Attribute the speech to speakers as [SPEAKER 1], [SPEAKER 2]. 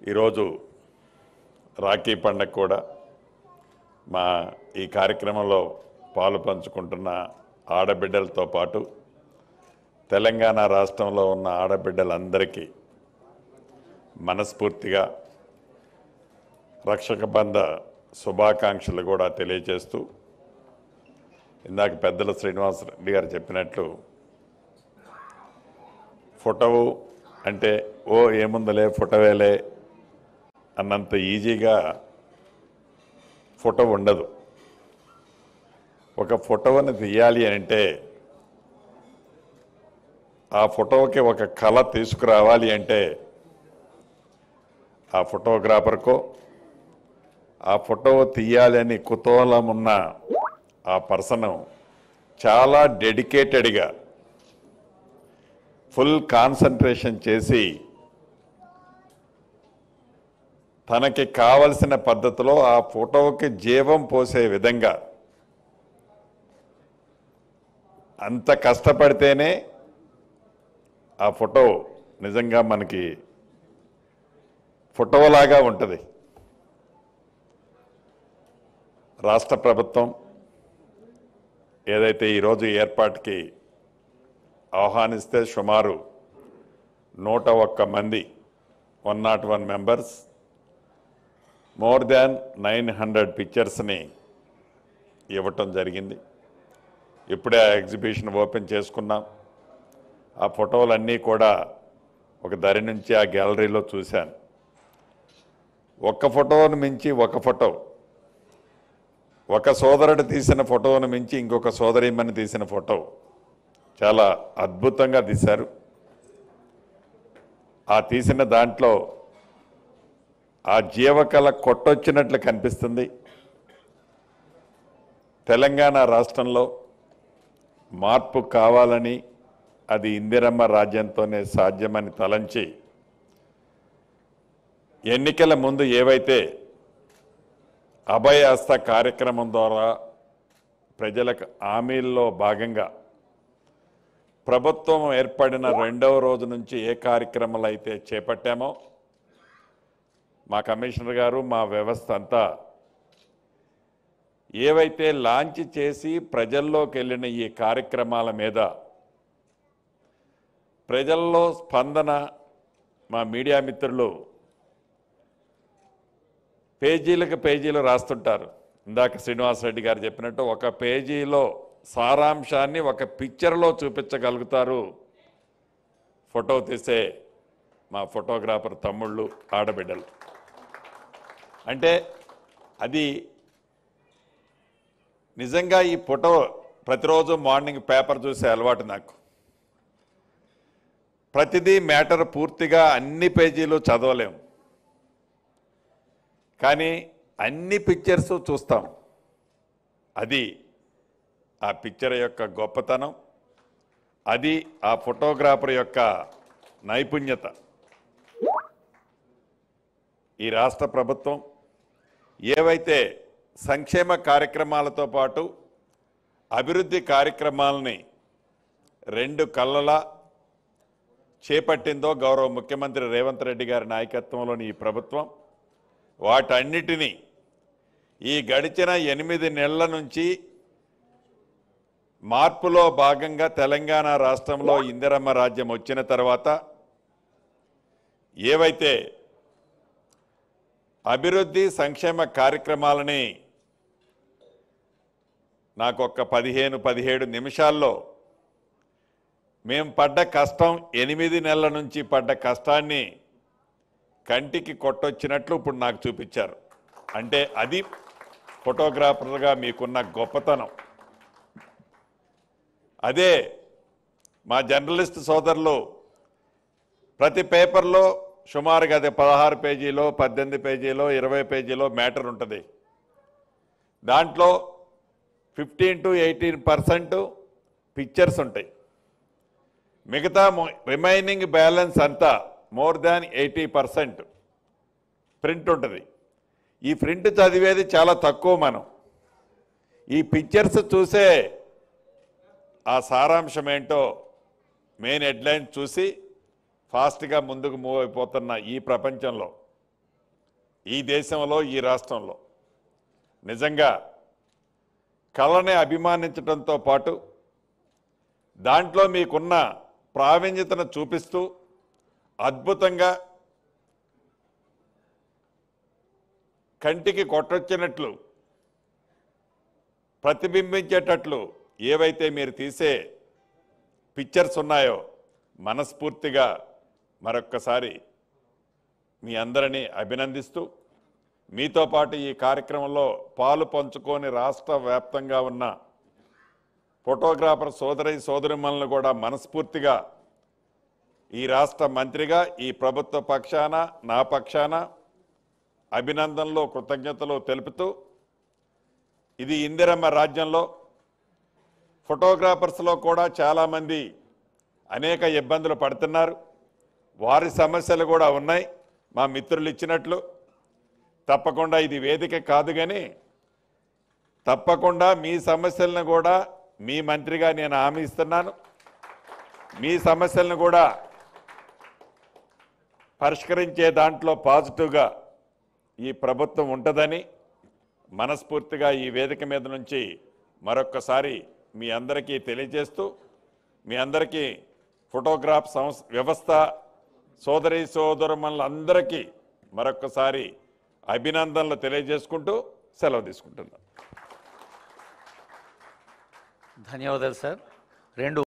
[SPEAKER 1] ఈరోజు రాఖీ పండగ కూడా మా ఈ కార్యక్రమంలో పాలు పంచుకుంటున్న ఆడబిడ్డలతో పాటు తెలంగాణ రాష్ట్రంలో ఉన్న ఆడబిడ్డలందరికీ మనస్ఫూర్తిగా రక్షక బంధ శుభాకాంక్షలు కూడా తెలియజేస్తూ ఇందాక పెద్దల శ్రీనివాస్ రెడ్డి గారు చెప్పినట్లు ఫోటో అంటే ఓ ఏముందలే ఫోటోవేలే అన్నంత ఈజీగా ఫోటో ఉండదు ఒక ఫోటోని తీయాలి అంటే ఆ ఫోటోకి ఒక కళ తీసుకురావాలి అంటే ఆ ఫోటోగ్రాఫర్కో ఆ ఫోటో తీయాలని కుతూహలం ఉన్న ఆ పర్సన్ చాలా డెడికేటెడ్గా ఫుల్ కాన్సన్ట్రేషన్ చేసి తనకి కావలసిన పద్ధతిలో ఆ ఫోటోకి జీవం పోసే విధంగా అంత కష్టపడితేనే ఆ ఫోటో నిజంగా మనకి ఫోటోలాగా ఉంటుంది రాష్ట్ర ప్రభుత్వం ఏదైతే ఈరోజు ఏర్పాటుకి ఆహ్వానిస్తే సుమారు నూట ఒక్క మంది one not one members more than nine hundred పిక్చర్స్ని ఇవ్వటం జరిగింది ఇప్పుడే ఆ ఎగ్జిబిషన్ ఓపెన్ చేసుకున్నాం ఆ ఫోటోలన్నీ కూడా ఒక దరి నుంచి ఆ గ్యాలరీలో చూశాను ఒక్క ఫోటోను మించి ఒక ఫోటో ఒక సోదరుడు తీసిన ఫోటోను మించి ఇంకొక సోదరిమ్మని తీసిన ఫోటో చాలా అద్భుతంగా తీశారు ఆ తీసిన దాంట్లో ఆ జీవకళ కొట్టొచ్చినట్లు కనిపిస్తుంది తెలంగాణ రాష్ట్రంలో మార్పు కావాలని అది ఇందిరమ్మ రాజ్యంతోనే సాధ్యమని తలంచి ఎన్నికల ముందు ఏవైతే అభయహస్త కార్యక్రమం ద్వారా ప్రజలకు హామీల్లో భాగంగా ప్రభుత్వం ఏర్పడిన రెండవ రోజు నుంచి ఏ కార్యక్రమాలు అయితే చేపట్టామో మా కమిషనర్ గారు మా వ్యవస్థ అంతా ఏవైతే లాంచ్ చేసి ప్రజల్లోకి వెళ్ళిన ఈ కార్యక్రమాల మీద ప్రజల్లో స్పందన మా మీడియా మిత్రులు పేజీలకు పేజీలు రాస్తుంటారు ఇందాక శ్రీనివాసరెడ్డి గారు చెప్పినట్టు ఒక పేజీలో సారాంశాన్ని ఒక పిక్చర్లో చూపించగలుగుతారు ఫోటో తీసే మా ఫోటోగ్రాఫర్ తమ్ముళ్ళు ఆడబిడ్డలు అంటే అది నిజంగా ఈ ఫోటో ప్రతిరోజు మార్నింగ్ పేపర్ చూసే అలవాటు నాకు ప్రతిదీ మ్యాటర్ పూర్తిగా అన్ని పేజీలు చదవలేము కానీ అన్ని పిక్చర్స్ చూస్తాం అది ఆ పిక్చర్ యొక్క గొప్పతనం అది ఆ ఫోటోగ్రాఫర్ యొక్క నైపుణ్యత ఈ రాష్ట్ర ప్రభుత్వం ఏవైతే సంక్షేమ కార్యక్రమాలతో పాటు అభివృద్ధి కార్యక్రమాలని రెండు కళ్ళలా చేపట్టిందో గౌరవ ముఖ్యమంత్రి రేవంత్ రెడ్డి గారి నాయకత్వంలోని ఈ ప్రభుత్వం వాటన్నిటినీ ఈ గడిచిన ఎనిమిది నెలల నుంచి మార్పులో భాగంగా తెలంగాణ రాష్ట్రంలో ఇందిరమ్మ రాజ్యం వచ్చిన తర్వాత ఏవైతే అభివృద్ధి సంక్షేమ కార్యక్రమాలని నాకు ఒక పదిహేను పదిహేడు నిమిషాల్లో మేము పడ్డ కష్టం ఎనిమిది నెలల నుంచి పడ్డ కష్టాన్ని కంటికి కొట్టొచ్చినట్లు ఇప్పుడు నాకు చూపించారు అంటే అది ఫోటోగ్రాఫర్గా మీకున్న గొప్పతనం అదే మా జర్నలిస్ట్ సోదరులు ప్రతి పేపర్లో సుమారుగా అదే పదహారు పేజీలో పద్దెనిమిది పేజీలో ఇరవై పేజీలో మ్యాటర్ ఉంటుంది దాంట్లో fifteen to eighteen percent pictures ఉంటాయి మిగతా రిమైనింగ్ బ్యాలెన్స్ అంతా more than eighty percent print ఉంటుంది ఈ ప్రింట్ చదివేది చాలా తక్కువ మనం ఈ పిక్చర్స్ చూసే ఆ సారాంశం ఏంటో మెయిన్ హెడ్లైన్ చూసి ఫాస్ట్గా ముందుకు మూవ్ అయిపోతున్న ఈ ప్రపంచంలో ఈ దేశంలో ఈ రాష్ట్రంలో నిజంగా కళని అభిమానించడంతో పాటు దాంట్లో మీకున్న ప్రావీణ్యతను చూపిస్తూ అద్భుతంగా కంటికి కొట్టొచ్చినట్లు ప్రతిబింబించేటట్లు ఏవైతే మీరు తీసే పిక్చర్స్ ఉన్నాయో మనస్ఫూర్తిగా మరొక్కసారి మీ అందరినీ అభినందిస్తూ మీతో పాటు ఈ కార్యక్రమంలో పాలు పంచుకొని రాష్ట్ర వ్యాప్తంగా ఉన్న ఫోటోగ్రాఫర్ సోదరి సోదరిమణులను కూడా మనస్ఫూర్తిగా ఈ రాష్ట్ర మంత్రిగా ఈ ప్రభుత్వ పక్షాన నా పక్షాన అభినందనలు కృతజ్ఞతలు తెలుపుతూ ఇది ఇందిరమ్మ రాజ్యంలో ఫోటోగ్రాఫర్స్లో కూడా చాలామంది అనేక ఇబ్బందులు పడుతున్నారు వారి సమస్యలు కూడా ఉన్నాయి మా మిత్రులు ఇచ్చినట్లు తప్పకుండా ఇది వేదిక కాదు కానీ తప్పకుండా మీ సమస్యలను కూడా మీ మంత్రిగా నేను హామీ ఇస్తున్నాను మీ సమస్యలను కూడా పరిష్కరించే దాంట్లో పాజిటివ్గా ఈ ప్రభుత్వం ఉంటుందని మనస్ఫూర్తిగా ఈ వేదిక మీద నుంచి మరొక్కసారి మీ అందరికీ తెలియజేస్తూ మీ అందరికీ ఫోటోగ్రాఫ్ సంస్థ వ్యవస్థ సోదరి సోదరుమణులందరికీ మరొక్కసారి అభినందనలు తెలియజేసుకుంటూ సెలవు తీసుకుంటున్నాను
[SPEAKER 2] ధన్యవాదాలు సార్ రెండు